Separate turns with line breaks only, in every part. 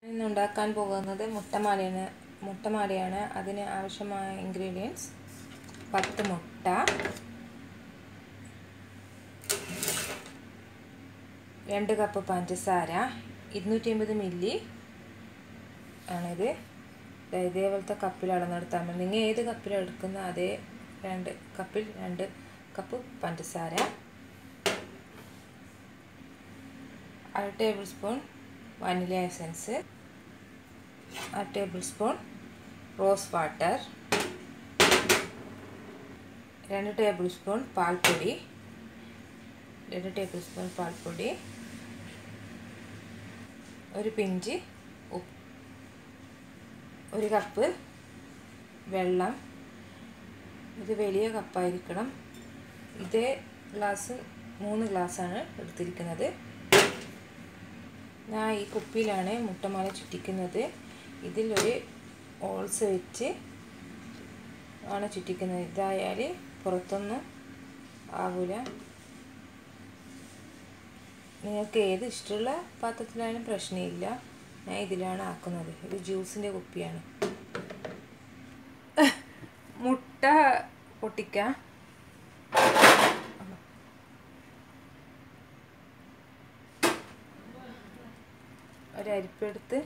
ഇന്ന് ഉണ്ടാക്കാൻ പോകുന്നത് മുട്ടമാലയാണ് മുട്ടമാലയാണ് അതിന് ആവശ്യമായ ഇൻഗ്രീഡിയൻസ് പത്ത് മുട്ട രണ്ട് കപ്പ് പഞ്ചസാര ഇരുന്നൂറ്റി അമ്പത് മില്ലി ആണിത് ദേ ഇതേപോലത്തെ കപ്പിൽ അളന്നെടുത്താൽ മതി നിങ്ങൾ ഏത് കപ്പിലാണ് എടുക്കുന്ന അതേ രണ്ട് കപ്പിൽ രണ്ട് കപ്പ് പഞ്ചസാര അര ടേബിൾ സ്പൂൺ വനില എസൻസ് അര ടേബിൾ സ്പൂൺ റോസ് വാട്ടർ രണ്ട് ടേബിൾ സ്പൂൺ പാൽപ്പൊടി രണ്ട് ടേബിൾ സ്പൂൺ പാൽപ്പൊടി ഒരു പിഞ്ച് ഉപ്പ് ഒരു കപ്പ് വെള്ളം ഇത് വലിയ കപ്പായിരിക്കണം ഇതേ ഗ്ലാസ് മൂന്ന് ഗ്ലാസ്സാണ് എടുത്തിരിക്കുന്നത് ഞാൻ ഈ കുപ്പിയിലാണ് മുട്ടമാല ചുറ്റിക്കുന്നത് ഇതിലൊരു ഓൾസ് വെച്ച് ആണ് ചുറ്റിക്കുന്നത് ഇതായാൽ പുറത്തൊന്നും ആവില്ല നിങ്ങൾക്ക് ഏത് ഇഷ്ടമുള്ള പാത്രത്തിലായാലും പ്രശ്നമില്ല ഞാൻ ഇതിലാണ് ആക്കുന്നത് ഇത് ജ്യൂസിൻ്റെ കുപ്പിയാണ് മുട്ട പൊട്ടിക്കാം ഒരരിപ്പെടുത്ത്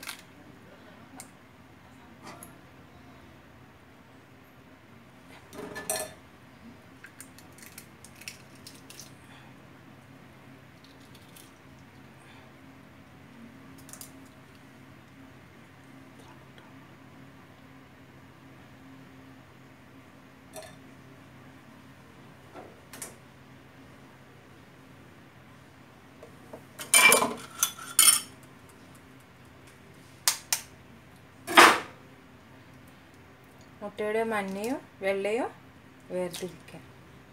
മുട്ടയുടെ മഞ്ഞയും വെള്ളയും വേർതിരിക്കാം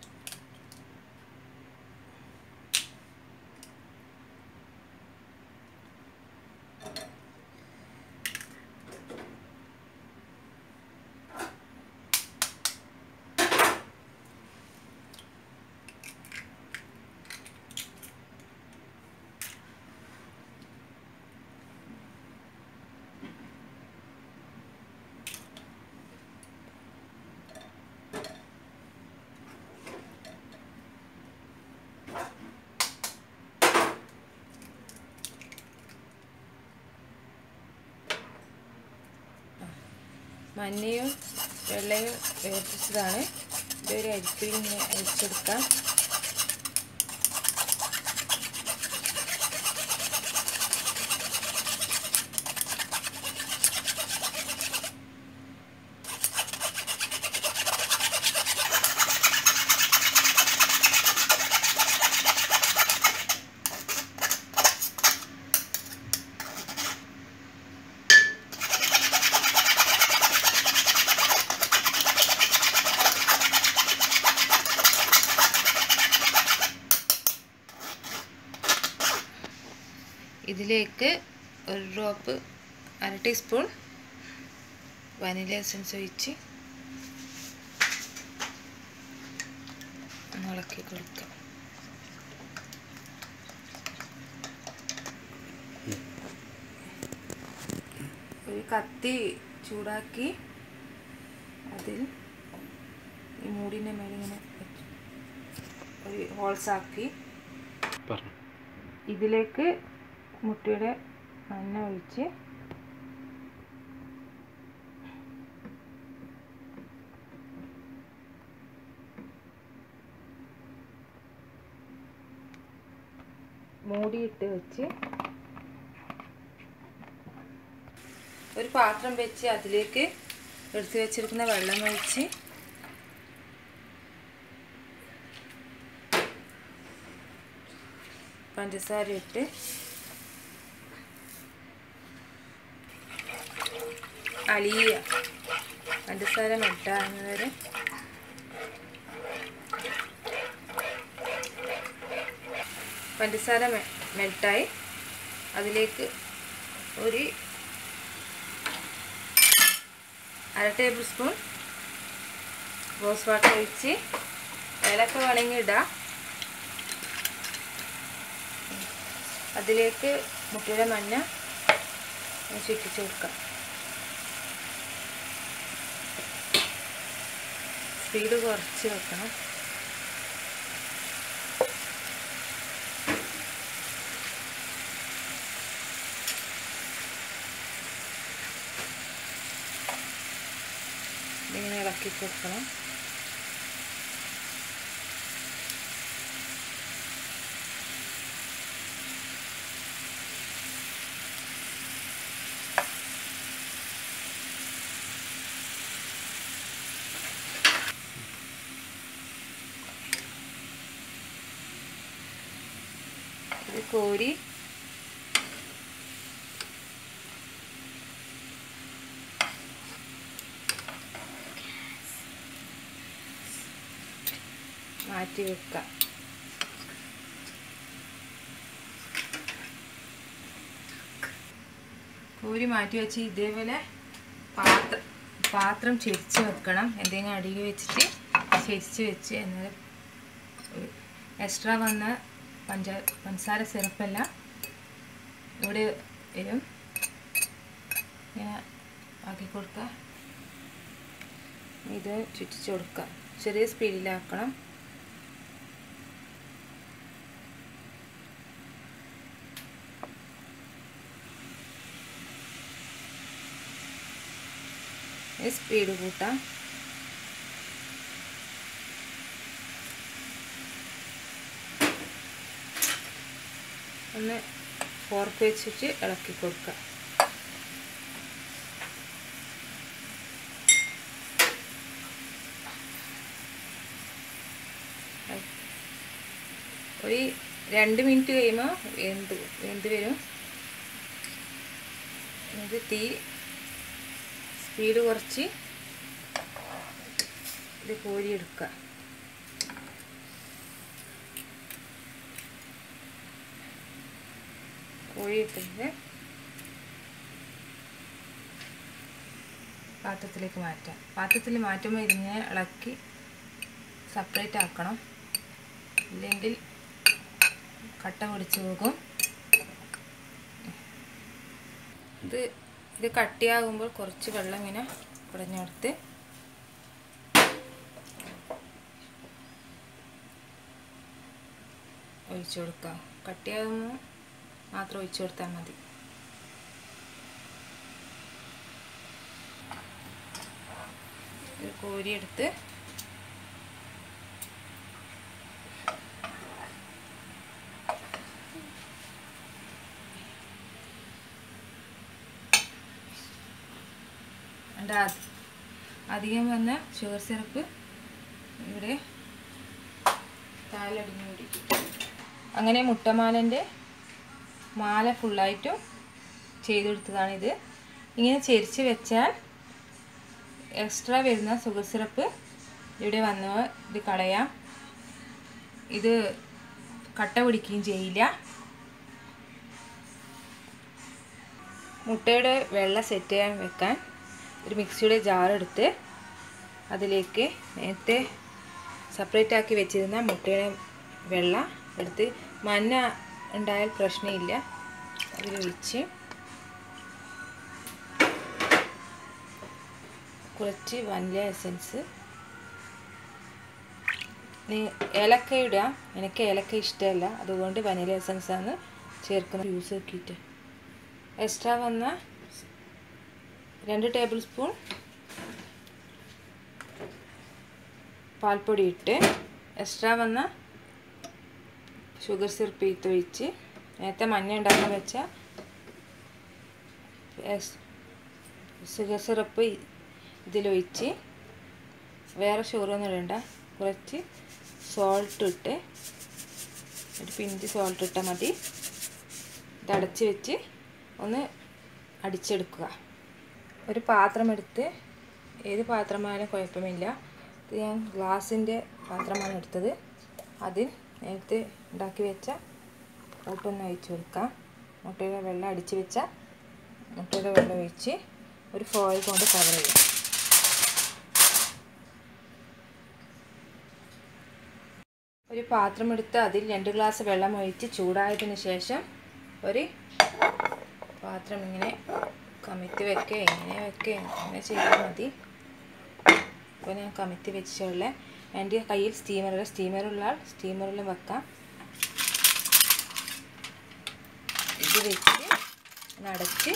മഞ്ഞയും വെള്ളയും വേർതിരിച്ചതാണ് ഇതൊരു അരിപ്പിൽ ഇങ്ങനെ അരിച്ചെടുക്കാം ഇതിലേക്ക് ഒരു ഡ്രോപ്പ് അര ടീസ്പൂൺ വനില എസൻസ് ഒഴിച്ച് ഇളക്കി കൊടുക്കാം ഒരു കത്തി ചൂടാക്കി അതിൽ ഈ മൂടിൻ്റെ മേലെ ഇങ്ങനെ വെച്ച് ഒരു ഹോൾസാക്കി
പറഞ്ഞു
ഇതിലേക്ക് മുട്ടയുടെ മഞ്ഞ ഒഴിച്ച് മൂടിയിട്ട് വെച്ച് ഒരു പാത്രം വെച്ച് അതിലേക്ക് എടുത്തു വെച്ചിരിക്കുന്ന വെള്ളം ഒഴിച്ച് പഞ്ചസാര ഇട്ട് അലിയ പഞ്ചസാര മെൽട്ടാകുന്നത് വരെ പഞ്ചസാര മെൽട്ടായി അതിലേക്ക് ഒരു അര ടേബിൾ സ്പൂൺ റോസ് വാട്ടർ ഒഴിച്ച് ഏലക്ക വേണമെങ്കിൽ ഇടാം അതിലേക്ക് മുട്ടയുടെ മഞ്ഞ ചുറ്റിച്ച് കൊടുക്കാം സ്പീഡ് കുറച്ച് വെക്കണം ഇതിങ്ങനെ ഇളക്കി കൊടുക്കണം ഇത് കോരി മാറ്റി വെക്കാം കോരി മാറ്റി വെച്ച് ഇതേപോലെ പാത്രം പാത്രം ചെരിച്ച് വെക്കണം എന്തെങ്കിലും അടിയിൽ വെച്ചിട്ട് ചെരിച്ച് വെച്ച് എന്നാൽ എക്സ്ട്രാ വന്ന പഞ്ച പഞ്ചസാര സിറപ്പെല്ലാം ഇവിടെ വരും ഇങ്ങനെ ആക്കി കൊടുക്കുക ഇത് ചുറ്റിച്ച് കൊടുക്കുക ചെറിയ സ്പീഡിലാക്കണം സ്പീഡ് കൂട്ടാം ഒന്ന് ഫോർക്ക് വെച്ചിട്ട് ഇളക്കി കൊടുക്കുക ഒരു രണ്ട് മിനിറ്റ് കഴിയുമ്പോൾ വെന്ത് വെന്ത് വരും ഇത് തീ സ്പീഡ് കുറച്ച് ഇത് കോരിയെടുക്കുക കോഴിയിട്ടിട്ട് പാത്രത്തിലേക്ക് മാറ്റാം പാത്രത്തിൽ മാറ്റുമ്പോൾ ഇതിങ്ങനെ ഇളക്കി സെപ്പറേറ്റ് ആക്കണം ഇല്ലെങ്കിൽ കട്ട പിടിച്ചു പോകും ഇത് ഇത് കട്ടിയാകുമ്പോൾ കുറച്ച് വെള്ളം ഇങ്ങനെ കുടഞ്ഞെടുത്ത് ഒഴിച്ചു കൊടുക്കാം കട്ടിയാകുമ്പോൾ മാത്രം ഒഴിച്ചു കൊടുത്താൽ മതി ഇത് കോരിയെടുത്ത് അതിൻ്റെ അധികം വന്ന ഷുഗർ സിറപ്പ് ഇവിടെ താലടിഞ്ഞു പിടിക്കും അങ്ങനെ മുട്ടമാലൻ്റെ മാല ഫുള്ളായിട്ടും ചെയ്തെടുത്തതാണിത് ഇങ്ങനെ ചെരിച്ച് വെച്ചാൽ എക്സ്ട്രാ വരുന്ന ഷുഗർ സിറപ്പ് ഇവിടെ വന്ന് ഇത് കളയാം ഇത് കട്ട പിടിക്കുകയും ചെയ്യില്ല മുട്ടയുടെ വെള്ള സെറ്റ് ചെയ്യാൻ വെക്കാൻ ഒരു മിക്സിയുടെ ജാർ എടുത്ത് അതിലേക്ക് നേരത്തെ സെപ്പറേറ്റ് ആക്കി വെച്ചിരുന്ന മുട്ടയുടെ വെള്ള എടുത്ത് മഞ്ഞ ഉണ്ടായാൽ പ്രശ്നമില്ല അതിലൊഴിച്ച് കുറച്ച് വനില എസൻസ് ഏലക്ക ഇടാം എനിക്ക് ഏലക്ക ഇഷ്ടമല്ല അതുകൊണ്ട് വനില എസൻസ് ആണ് ചേർക്കുന്നത് യൂസ് ആക്കിയിട്ട് എക്സ്ട്രാ വന്ന രണ്ട് ടേബിൾ സ്പൂൺ പാൽപ്പൊടി ഇട്ട് എക്സ്ട്രാ വന്ന ഷുഗർ സിറപ്പ് ഇത്തൊഴിച്ച് നേരത്തെ മഞ്ഞ ഉണ്ടാക്കാൻ വെച്ച ഷുഗർ സിറപ്പ് ഇതിലൊഴിച്ച് വേറെ ഷുഗറൊന്നും ഇടണ്ട കുറച്ച് സോൾട്ട് ഇട്ട് ഒരു പിഞ്ച് സോൾട്ട് ഇട്ടാൽ മതി ഇത് അടച്ച് വെച്ച് ഒന്ന് അടിച്ചെടുക്കുക ഒരു പാത്രം എടുത്ത് ഏത് പാത്രമായാലും കുഴപ്പമില്ല ഇത് ഞാൻ ഗ്ലാസിൻ്റെ പാത്രമാണ് എടുത്തത് അതിൽ നേരത്തെ ഉണ്ടാക്കി വെച്ച കൂട്ടൊന്ന് ഒഴിച്ച് കൊടുക്കാം മുട്ടയുടെ വെള്ളം അടിച്ച് വെച്ച മുട്ടയുടെ വെള്ളം ഒഴിച്ച് ഒരു ഫോയിൽ കൊണ്ട് കവർ ചെയ്യാം ഒരു പാത്രം എടുത്ത് അതിൽ രണ്ട് ഗ്ലാസ് വെള്ളം ഒഴിച്ച് ചൂടായതിന് ശേഷം ഒരു പാത്രം ഇങ്ങനെ കമിഴ്ത്തി വെക്കുക എങ്ങനെ വെക്കുക എങ്ങനെ ചെയ്താൽ മതി അപ്പോൾ ഞാൻ കമിഴ്ത്തി വെച്ചുള്ള എൻ്റെ കയ്യിൽ സ്റ്റീമറുള്ള സ്റ്റീമറുള്ള ആൾ സ്റ്റീമറിൽ വെക്കാം ഇത് വെച്ച് നടച്ച്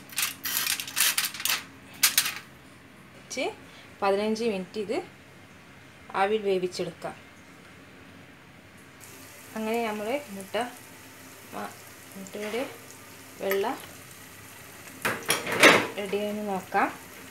വെച്ച് പതിനഞ്ച് മിനിറ്റ് ഇത് ആവിൽ വേവിച്ചെടുക്കാം അങ്ങനെ നമ്മൾ മുട്ട മുട്ടയുടെ വെള്ള റെഡിയായെന്ന് നോക്കാം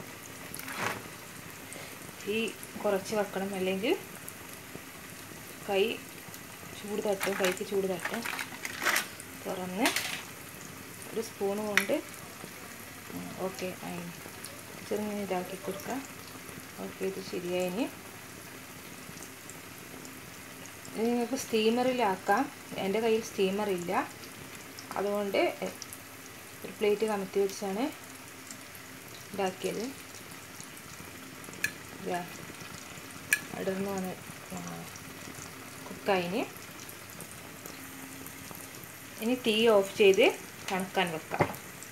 തീ കുറച്ച് വെക്കണം അല്ലെങ്കിൽ കൈ ചൂട് തട്ടും കൈക്ക് ചൂട് തട്ടും തുറന്ന് ഒരു സ്പൂണ് കൊണ്ട് ഓക്കെ ആയി ചെറുങ്ങനെ ഇതാക്കി കൊടുക്കാം ഓക്കെ ഇത് ശരിയായിന് ഇത് നിങ്ങൾക്ക് സ്റ്റീമറിലാക്കാം എൻ്റെ കയ്യിൽ സ്റ്റീമറില്ല അതുകൊണ്ട് ഒരു പ്ലേറ്റ് കമത്തി വെച്ചാണ് ഉണ്ടാക്കിയത് അടർന്ന് വന്ന് കുക്കായിന് ഇനി തീ ഓഫ് ചെയ്ത് തണുക്കാൻ വെക്കാം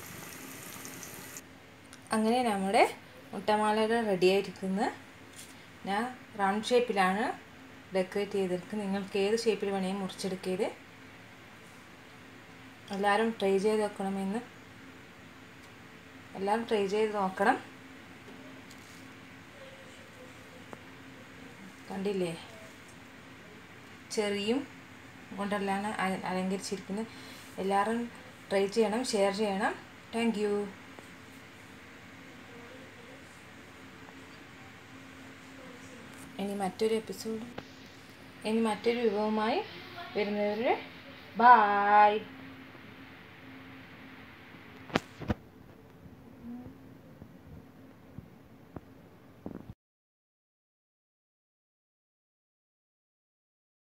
അങ്ങനെ നമ്മുടെ മുട്ടമാലയുടെ റെഡി ആയിരിക്കുന്നത് ഞാൻ റൗണ്ട് ഷേപ്പിലാണ് ഡെക്കറേറ്റ് ചെയ്തെടുക്കുന്നത് നിങ്ങൾക്ക് ഏത് ഷേപ്പിൽ വേണമെങ്കിൽ മുറിച്ചെടുക്കരുത് എല്ലാവരും ട്രൈ ചെയ്ത് വെക്കണമെന്ന് എല്ലാവരും ട്രൈ ചെയ്ത് നോക്കണം കണ്ടില്ലേ ചെറിയും കൊണ്ടെല്ലാം അലങ്കരിച്ചിരിക്കുന്നത് എല്ലാവരും ട്രൈ ചെയ്യണം ഷെയർ ചെയ്യണം താങ്ക് യു ഇനി മറ്റൊരു എപ്പിസോഡ് ഇനി മറ്റൊരു വിഭവമായി വരുന്നവരുടെ ബായ്